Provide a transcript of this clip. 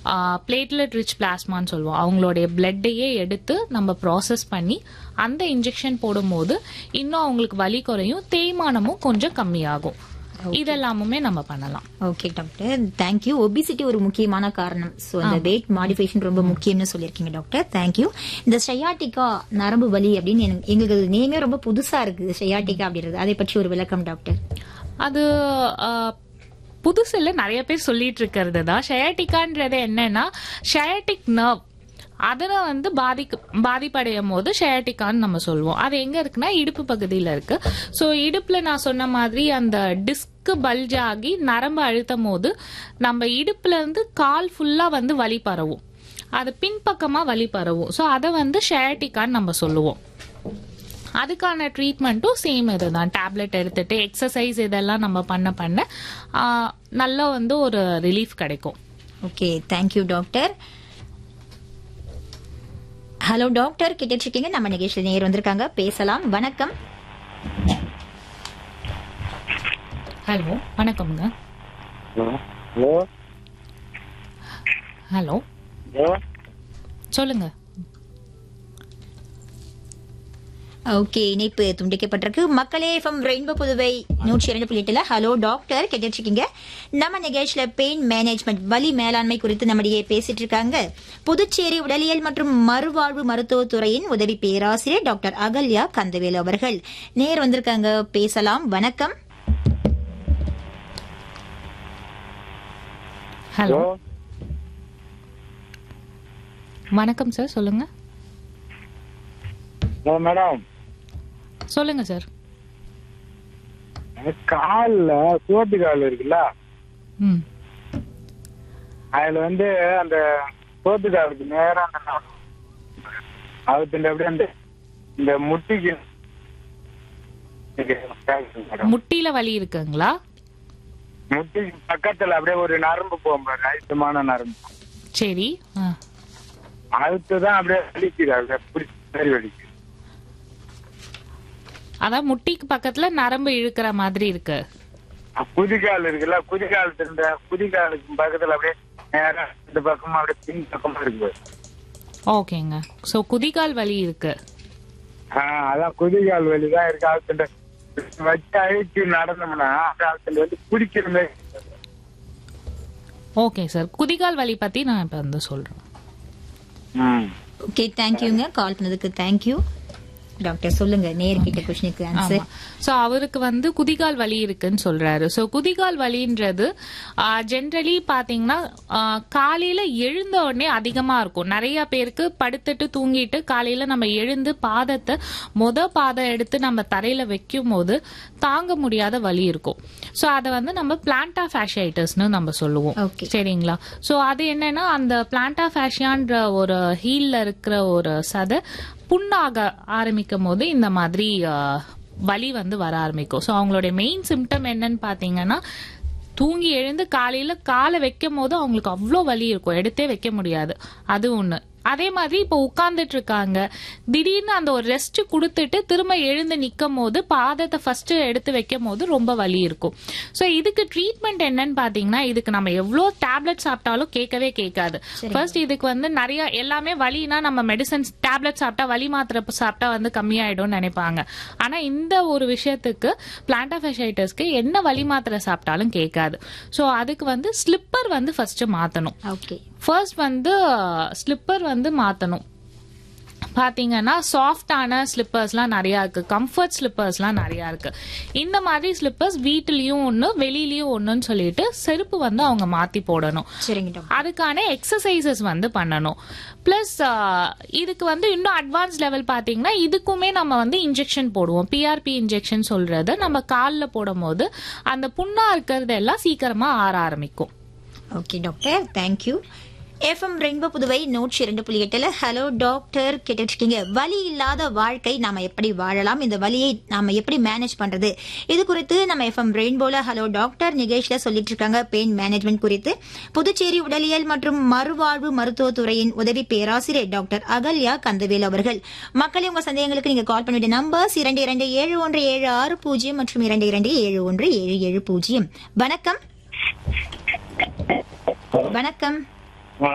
Platelet rich பிளாஸ்மான்னு சொல்லுவோம் அவங்களுடைய பிளட்டையே எடுத்து நம்ம ப்ராசஸ் பண்ணி அந்த இன்ஜெக்ஷன் போடும்போது இன்னும் அவங்களுக்கு வலி குறையும் தேய்மானமும் கொஞ்சம் கம்மியாகும் இதெல்லாமுமே நம்ம பண்ணலாம் ஓகே டாக்டர் தேங்க்யூ ஒபிசிட்டி ஒரு முக்கியமான காரணம் சோ அந்த வெயிட் மாடிஃபிகேஷன் ரொம்ப முக்கியம்னு சொல்லியிருக்கீங்க டாக்டர் தேங்க்யூ இந்த ஷயாட்டிகா நரம்பு வலி அப்படின்னு எனக்கு- எங்களுக்கு நேமே ரொம்ப புதுசா இருக்கு ஷயாட்டிகா அப்படின்றது அதை பற்றி ஒரு விளக்கம் டாக்டர் அது ஆஹ், புதுசுல நிறைய பேர் சொல்லிட்டு இருக்கிறது தான் ஷயாட்டிக்கான்றது என்னன்னா ஷயாட்டிக் நர்வ் அதில் வந்து பாதிக்கு பாதிப்படையும் போது ஷயாட்டிக்கான்னு நம்ம சொல்லுவோம் அது எங்க இருக்குன்னா இடுப்பு பகுதியில் இருக்கு ஸோ இடுப்புல நான் சொன்ன மாதிரி அந்த டிஸ்க் பல்ஜ் ஆகி நரம்பு அழுத்தும் போது நம்ம இடுப்புல இருந்து கால் ஃபுல்லா வந்து வலி பரவும் அது பின்பக்கமா வலி பரவும் ஸோ அதை வந்து ஷயாட்டிக்கான்னு நம்ம சொல்லுவோம் அதுக்கான ட்ரீட்மெண்ட்டும் சேம் இதுதான் டேப்லெட் எடுத்துட்டு எக்ஸசைஸ் இதெல்லாம் நம்ம பண்ண பண்ண ஆ, நல்ல வந்து ஒரு ரிலீஃப் கிடைக்கும் okay thank you doctor hello doctor கிட்ட இருக்கீங்க நம்ம நிகழ்ச்சியில் நேர் வந்திருக்காங்க பேசலாம் வணக்கம் ஹலோ வணக்கம்ங்க ஹலோ ஹலோ ஹலோ ஹலோ சொல்லுங்க ஓகே இணைப்பு துண்டிக்கப்பட்டிருக்கு மக்களே எஃப்எம் ரெயின்போ புதுவை நூற்றி இரண்டு புள்ளி எட்டுல ஹலோ டாக்டர் கேட்டுட்டு இருக்கீங்க நம்ம நிகழ்ச்சியில பெயின் மேனேஜ்மெண்ட் வலி மேலாண்மை குறித்து நம்மிடையே பேசிட்டு இருக்காங்க புதுச்சேரி உடலியல் மற்றும் மறுவாழ்வு மருத்துவத் துறையின் உதவி பேராசிரியர் டாக்டர் அகல்யா கந்தவேலு அவர்கள் நேர் வந்திருக்காங்க பேசலாம் வணக்கம் ஹலோ ஹலோ வணக்கம் சார் சொல்லுங்க ஹலோ மேடம் சொல்லுங்க சார் எனக்கு கால்ல சோத்து கால் இருக்குல்ல ம் அதுல வந்து அந்த சோத்து காலுக்கு நேரா அந்த நகம் அதுக்கு அப்படியே அந்த இந்த முட்டிக்கு மேடம் முட்டியில வலி இருக்குங்களா முட்டிக்கு பக்கத்துல அப்படியே ஒரு நரம்பு போகும் பாரு அழுத்தமான நரம்பு சரி ஆ. அதுக்கு தான் அப்படியே வலிக்குது அப்படியே பிடிச்ச மாதிரி வலிக்குது அதான் முட்டிக்கு பக்கத்துல நரம்பு இழுக்கிற மாதிரி இருக்கு குதிகால் இருக்குல்ல குதிகால் இந்த குதிகாலுக்கு பக்கத்துல அப்படியே நேரா இந்த பக்கமா அப்படியே பின் பக்கமா இருக்கு ஓகேங்க ஸோ குதிகால் வலி இருக்கு ஆஹ் அதான் குதிகால் வலி தான் இருக்கு அதுக்கு வச்சு அழிச்சு நடந்தோம்னா அதுல வந்து பிடிக்கிற மாதிரி ஓகே சார் குதிகால் வலி பத்தி நான் இப்ப வந்து சொல்றேன் ம். ஓகே தேங்க்யூங்க கால் பண்ணதுக்கு தேங்க்யூ டாக்டர் சொல்லுங்க நேர் கிட்ட கொஸ்டினுக்கு ஆன்சர் சோ அவருக்கு வந்து குதிகால் வலி இருக்குன்னு சொல்றாரு சோ குதிகால் வலின்றது ஜென்ரலி பாத்தீங்கன்னா ஆ, காலையில எழுந்த உடனே அதிகமா இருக்கும் நிறைய பேருக்கு படுத்துட்டு தூங்கிட்டு காலையில நம்ம எழுந்து பாதத்தை மொத பாதம் எடுத்து நம்ம தரையில வைக்கும் போது தாங்க முடியாத வலி இருக்கும் சோ அதை வந்து நம்ம பிளான்டா ஃபேஷைட்டஸ்னு நம்ம சொல்லுவோம் Okay. சரிங்களா சோ அது என்னன்னா அந்த பிளான்டா ஃபேஷியான்ற ஒரு ஹீல்ல இருக்கிற ஒரு சதை புண்ணாக ஆரம்பிக்கும் போது இந்த மாதிரி ஆ, வலி வந்து வர ஆரம்பிக்கும் ஸோ அவங்களுடைய மெயின் சிம்டம் என்னன்னு பார்த்தீங்கன்னா தூங்கி எழுந்து காலையில காலை வைக்கும் போது அவங்களுக்கு அவ்வளோ வலி இருக்கும் எடுத்தே வைக்க முடியாது அது ஒண்ணு அதே மாதிரி இப்போ உட்கார்ந்துட்டு இருக்காங்க திடீர்னு அந்த ஒரு ரெஸ்ட் கொடுத்துட்டு திரும்ப எழுந்து நிக்கும் போது பாதத்தை ஃபர்ஸ்ட் எடுத்து வைக்கும் போது ரொம்ப வலி இருக்கும் ஸோ இதுக்கு ட்ரீட்மெண்ட் என்னன்னு பாத்தீங்கன்னா இதுக்கு நம்ம எவ்வளோ டேப்லெட் சாப்பிட்டாலும் கேட்கவே கேட்காது ஃபர்ஸ்ட் இதுக்கு வந்து நிறைய எல்லாமே வலினா நம்ம மெடிசன்ஸ் டேப்லெட் சாப்பிட்டா வலி மாத்திரை சாப்பிட்டா வந்து கம்மியாயிடும்னு நினைப்பாங்க ஆனா இந்த ஒரு விஷயத்துக்கு பிளான்டாஃபைஷைட்டஸ்க்கு என்ன வலி மாத்திரை சாப்பிட்டாலும் கேட்காது ஸோ அதுக்கு வந்து ஸ்லிப்பர் வந்து ஃபர்ஸ்ட் மாத்தணும் ஓகே ஃபர்ஸ்ட் வந்து ஸ்லிப்பர் வந்து மாத்தணும் பாத்தீங்கன்னா சாஃப்டான ஸ்லிப்பர்ஸ்லாம் நிறைய இருக்கு கம்ஃபர்ட் ஸ்லிப்பர்ஸ்லாம் நிறைய இருக்கு இந்த மாதிரி ஸ்லிப்பர்ஸ் வீட்லயும் ஒன்று வெளியிலயும் ஒன்றுன்னு சொல்லிட்டு செருப்பு வந்து அவங்க மாத்தி போடணும் சரிங்க டாக்டர் அதுக்கான எக்ஸசைசஸ் வந்து பண்ணணும் பிளஸ் இதுக்கு வந்து இன்னும் அட்வான்ஸ் லெவல் பாத்தீங்கன்னா இதுக்குமே நம்ம வந்து இன்ஜெக்ஷன் போடுவோம் பிஆர்பி இன்ஜெக்ஷன் சொல்றது நம்ம காலில் போடும்போது அந்த புண்ணா இருக்கிறது எல்லாம் சீக்கிரமா ஆற ஆரம்பிக்கும் okay doctor thank you FM Rainbow Puduvai நூற்றி இரண்டு புள்ளி எட்டுல ஹலோ டாக்டர் கேட்டுட்டு இருக்கீங்க வலி இல்லாத வாழ்க்கை நாம எப்படி வாழலாம் இந்த வலியை நாம எப்படி மேனேஜ் பண்றது இது குறித்து நம்ம எஃப்எம் ரெயின்போல ஹலோ டாக்டர் நிகழ்ச்சியில சொல்லிட்டு இருக்காங்க பெயின் மேனேஜ்மெண்ட் குறித்து புதுச்சேரி உடலியல் மற்றும் மறுவாழ்வு மருத்துவத்துறையின் உதவி பேராசிரியர் டாக்டர் அகல்யா கந்தவேல் அவர்கள் மக்களே உங்க சந்தேகங்களுக்கு நீங்க கால் பண்ணிவிட நம்பர்ஸ் இரண்டு இரண்டு ஏழு ஒன்று ஏழு ஆறு பூஜ்ஜியம் மற்றும் இரண்டு இரண்டு ஏழு ஒன்று ஏழு ஏழு பூஜ்ஜியம் வணக்கம் வணக்கம்